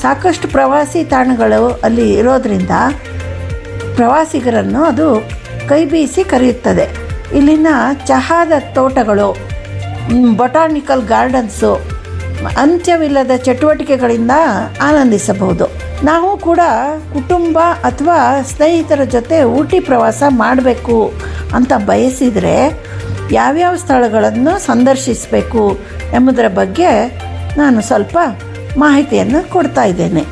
ಸಾಕಷ್ಟು ಪ್ರವಾಸಿ ತಾಣಗಳು ಅಲ್ಲಿ ಇರೋದ್ರಿಂದ ಪ್ರವಾಸಿಗರನ್ನು ಅದು ಕೈ ಬೀಸಿ ಕರೆಯುತ್ತದೆ ಇಲ್ಲಿನ ಚಹಾದ ತೋಟಗಳು ಬೊಟಾನಿಕಲ್ ಗಾರ್ಡನ್ಸು ಅಂತ್ಯವಿಲ್ಲದ ಚಟುವಟಿಕೆಗಳಿಂದ ಆನಂದಿಸಬಹುದು ನಾವು ಕೂಡ ಕುಟುಂಬ ಅಥವಾ ಸ್ನೇಹಿತರ ಜೊತೆ ಊಟಿ ಪ್ರವಾಸ ಮಾಡಬೇಕು ಅಂತ ಬಯಸಿದರೆ ಯಾವ್ಯಾವ ಸ್ಥಳಗಳನ್ನು ಸಂದರ್ಶಿಸಬೇಕು ಎಂಬುದರ ಬಗ್ಗೆ ನಾನು ಸ್ವಲ್ಪ ಮಾಹಿತಿಯನ್ನು ಕೊಡ್ತಾ ಇದ್ದೇನೆ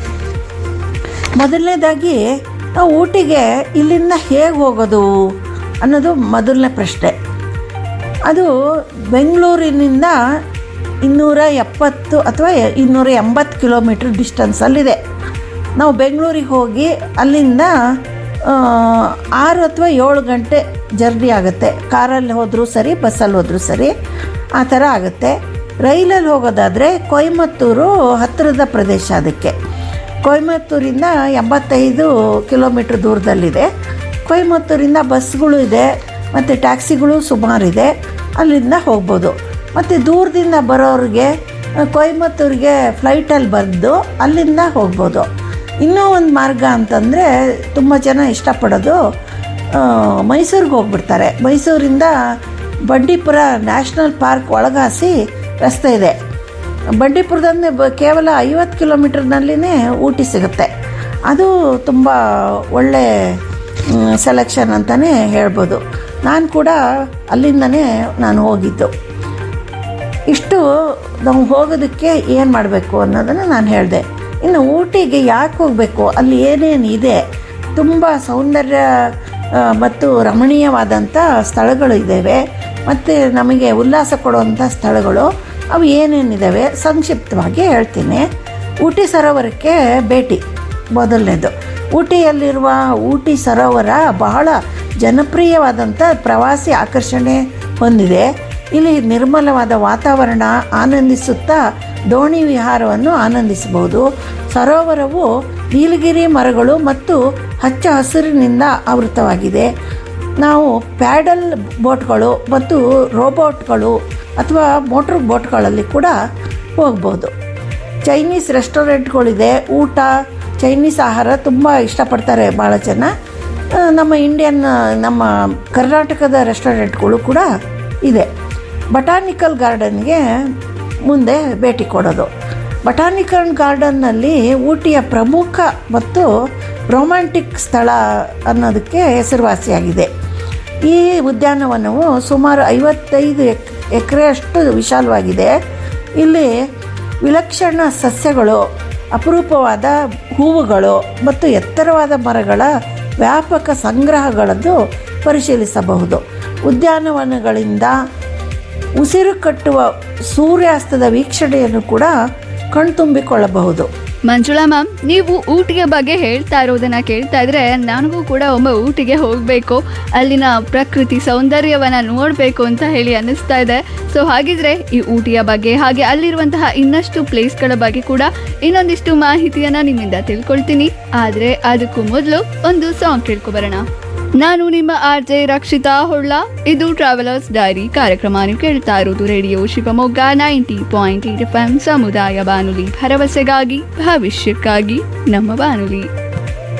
ಮೊದಲನೇದಾಗಿ ನಾವು ಊಟಿಗೆ ಇಲ್ಲಿಂದ ಹೇಗೆ ಹೋಗೋದು ಅನ್ನೋದು ಮೊದಲನೇ ಪ್ರಶ್ನೆ ಅದು ಬೆಂಗಳೂರಿನಿಂದ ಇನ್ನೂರ ಎಪ್ಪತ್ತು ಅಥವಾ ಇನ್ನೂರ ಎಂಬತ್ತು ಕಿಲೋಮೀಟ್ರ್ ಡಿಸ್ಟೆನ್ಸಲ್ಲಿದೆ ನಾವು ಬೆಂಗಳೂರಿಗೆ ಹೋಗಿ ಅಲ್ಲಿಂದ ಆ, ಆರು ಅಥವಾ ಏಳು ಗಂಟೆ ಜರ್ನಿ ಆಗುತ್ತೆ ಕಾರಲ್ಲಿ ಹೋದರೂ ಸರಿ ಬಸ್ಸಲ್ಲಿ ಹೋದರೂ ಸರಿ ಆ ಥರ ಆಗುತ್ತೆ ರೈಲಲ್ಲಿ ಹೋಗೋದಾದರೆ ಕೊಯಮತ್ತೂರು ಹತ್ತಿರದ ಪ್ರದೇಶ ಅದಕ್ಕೆ ಕೊಯಮತ್ತೂರಿಂದ ಎಂಬತ್ತೈದು ಕಿಲೋಮೀಟ್ರ್ ದೂರದಲ್ಲಿದೆ ಕೊಯಮತ್ತೂರಿಂದ ಬಸ್ಗಳು ಇದೆ ಮತ್ತು ಟ್ಯಾಕ್ಸಿಗಳು ಸುಮಾರಿದೆ ಅಲ್ಲಿಂದ ಹೋಗ್ಬೋದು ಮತ್ತು ದೂರದಿಂದ ಬರೋರಿಗೆ ಆ, ಕೊಯಮತ್ತೂರಿಗೆ ಫ್ಲೈಟಲ್ಲಿ ಬಂದು ಅಲ್ಲಿಂದ ಹೋಗ್ಬೋದು ಇನ್ನೂ ಒಂದು ಮಾರ್ಗ ಅಂತಂದರೆ ತುಂಬ ಜನ ಇಷ್ಟಪಡೋದು ಆ, ಮೈಸೂರಿಗೆ ಹೋಗ್ಬಿಡ್ತಾರೆ ಮೈಸೂರಿಂದ ಬಂಡೀಪುರ ನ್ಯಾಷನಲ್ ಪಾರ್ಕ್ ಒಳಗಾಸಿ ರಸ್ತೆ ಇದೆ ಬಂಡೀಪುರದಿಂದ ಬ ಕೇವಲ ಐವತ್ತು ಕಿಲೋಮೀಟರ್ನಲ್ಲಿನೇ ಊಟಿ ಸಿಗುತ್ತೆ ಅದು ತುಂಬ ಒಳ್ಳೆ ಸೆಲೆಕ್ಷನ್ ಅಂತಲೇ ಹೇಳ್ಬೋದು ನಾನು ಕೂಡ ಅಲ್ಲಿಂದನೇ ನಾನು ಹೋಗಿದ್ದು ಇಷ್ಟು ನಾವು ಹೋಗೋದಕ್ಕೆ ಏನು ಮಾಡಬೇಕು ಅನ್ನೋದನ್ನು ನಾನು ಹೇಳಿದೆ ಇನ್ನು ಊಟಿಗೆ ಯಾಕೆ ಹೋಗಬೇಕು ಅಲ್ಲಿ ಏನೇನು ಇದೆ ತುಂಬ ಸೌಂದರ್ಯ ಆ, ಮತ್ತು ರಮಣೀಯವಾದಂಥ ಸ್ಥಳಗಳು ಇದ್ದಾವೆ ಮತ್ತು ನಮಗೆ ಉಲ್ಲಾಸ ಕೊಡುವಂಥ ಸ್ಥಳಗಳು ಅವು ಏನೇನಿದ್ದಾವೆ ಸಂಕ್ಷಿಪ್ತವಾಗಿ ಹೇಳ್ತೀನಿ ಊಟಿ ಸರೋವರಕ್ಕೆ ಭೇಟಿ ಮೊದಲನೇದು ಊಟಿಯಲ್ಲಿರುವ ಊಟಿ ಸರೋವರ ಬಹಳ ಜನಪ್ರಿಯವಾದಂಥ ಪ್ರವಾಸಿ ಆಕರ್ಷಣೆ ಹೊಂದಿದೆ ಇಲ್ಲಿ ನಿರ್ಮಲವಾದ ವಾತಾವರಣ ಆನಂದಿಸುತ್ತಾ ದೋಣಿ ವಿಹಾರವನ್ನು ಆನಂದಿಸಬಹುದು ಸರೋವರವು ನೀಲಗಿರಿ ಮರಗಳು ಮತ್ತು ಹಚ್ಚ ಹಸಿರಿನಿಂದ ಆವೃತವಾಗಿದೆ ನಾವು ಪ್ಯಾಡಲ್ ಬೋಟ್ಗಳು ಮತ್ತು ರೋಬೋಟ್ಗಳು ಅಥವಾ ಮೋಟ್ರ್ ಬೋಟ್ಗಳಲ್ಲಿ ಕೂಡ ಹೋಗ್ಬೋದು ಚೈನೀಸ್ ರೆಸ್ಟೋರೆಂಟ್ಗಳಿದೆ ಊಟ ಚೈನೀಸ್ ಆಹಾರ ತುಂಬ ಇಷ್ಟಪಡ್ತಾರೆ ಭಾಳ ಜನ ಆ, ನಮ್ಮ ಇಂಡಿಯನ್ ನಮ್ಮ ಕರ್ನಾಟಕದ ರೆಸ್ಟೋರೆಂಟ್ಗಳು ಕೂಡ ಇದೆ ಬಟಾನಿಕಲ್ ಗಾರ್ಡನ್ಗೆ ಮುಂದೆ ಭೇಟಿ ಕೊಡೋದು ಬಟಾನಿಕಲ್ ಗಾರ್ಡನ್ನಲ್ಲಿ ಊಟಿಯ ಪ್ರಮುಖ ಮತ್ತು ರೊಮ್ಯಾಂಟಿಕ್ ಸ್ಥಳ ಅನ್ನೋದಕ್ಕೆ ಹೆಸರುವಾಸಿಯಾಗಿದೆ ಈ ಉದ್ಯಾನವನವು ಸುಮಾರು ಐವತ್ತೈದು ಎಕ್ ಎಕರೆಯಷ್ಟು ವಿಶಾಲವಾಗಿದೆ ಇಲ್ಲಿ ವಿಲಕ್ಷಣ ಸಸ್ಯಗಳು ಅಪರೂಪವಾದ ಹೂವುಗಳು ಮತ್ತು ಎತ್ತರವಾದ ಮರಗಳ ವ್ಯಾಪಕ ಸಂಗ್ರಹಗಳನ್ನು ಪರಿಶೀಲಿಸಬಹುದು ಉದ್ಯಾನವನಗಳಿಂದ ಉಸಿರು ಕಟ್ಟುವ ಸೂರ್ಯಾಸ್ತದ ವೀಕ್ಷಣೆಯನ್ನು ಕೂಡ ಕಣ್ತುಂಬಿಕೊಳ್ಳಬಹುದು ಮಂಜುಳಾ ಮ್ಯಾಮ್ ನೀವು ಊಟಿಯ ಬಗ್ಗೆ ಹೇಳ್ತಾ ಇರೋದನ್ನ ಕೇಳ್ತಾ ಇದ್ರೆ ನನಗೂ ಕೂಡ ಒಮ್ಮೆ ಊಟಿಗೆ ಹೋಗಬೇಕು ಅಲ್ಲಿನ ಪ್ರಕೃತಿ ಸೌಂದರ್ಯವನ್ನ ನೋಡಬೇಕು ಅಂತ ಹೇಳಿ ಅನ್ನಿಸ್ತಾ ಇದೆ ಸೊ ಹಾಗಿದ್ರೆ ಈ ಊಟಿಯ ಬಗ್ಗೆ ಹಾಗೆ ಅಲ್ಲಿರುವಂತಹ ಇನ್ನಷ್ಟು ಪ್ಲೇಸ್ಗಳ ಬಗ್ಗೆ ಕೂಡ ಇನ್ನೊಂದಿಷ್ಟು ಮಾಹಿತಿಯನ್ನ ನಿಮ್ಮಿಂದ ತಿಳ್ಕೊಳ್ತೀನಿ ಆದ್ರೆ ಅದಕ್ಕೂ ಮೊದಲು ಒಂದು ಸಾಂಗ್ ಕೇಳ್ಕೊಬರೋಣ ನಾನು ನಿಮ್ಮ ಆರ್ ಜೆ ರಕ್ಷಿತಾ ಹೊಳ್ಳ ಇದು ಟ್ರಾವೆಲರ್ಸ್ ಡೈರಿ ಕಾರ್ಯಕ್ರಮ ನೀವು ಕೇಳ್ತಾ ಇರೋದು radio Shivamogga ninety point eight F M ಸಮುದಾಯ ಬಾನುಲಿ ಭರವಸೆಗಾಗಿ ಭವಿಷ್ಯಕ್ಕಾಗಿ ನಮ್ಮ ಬಾನುಲಿ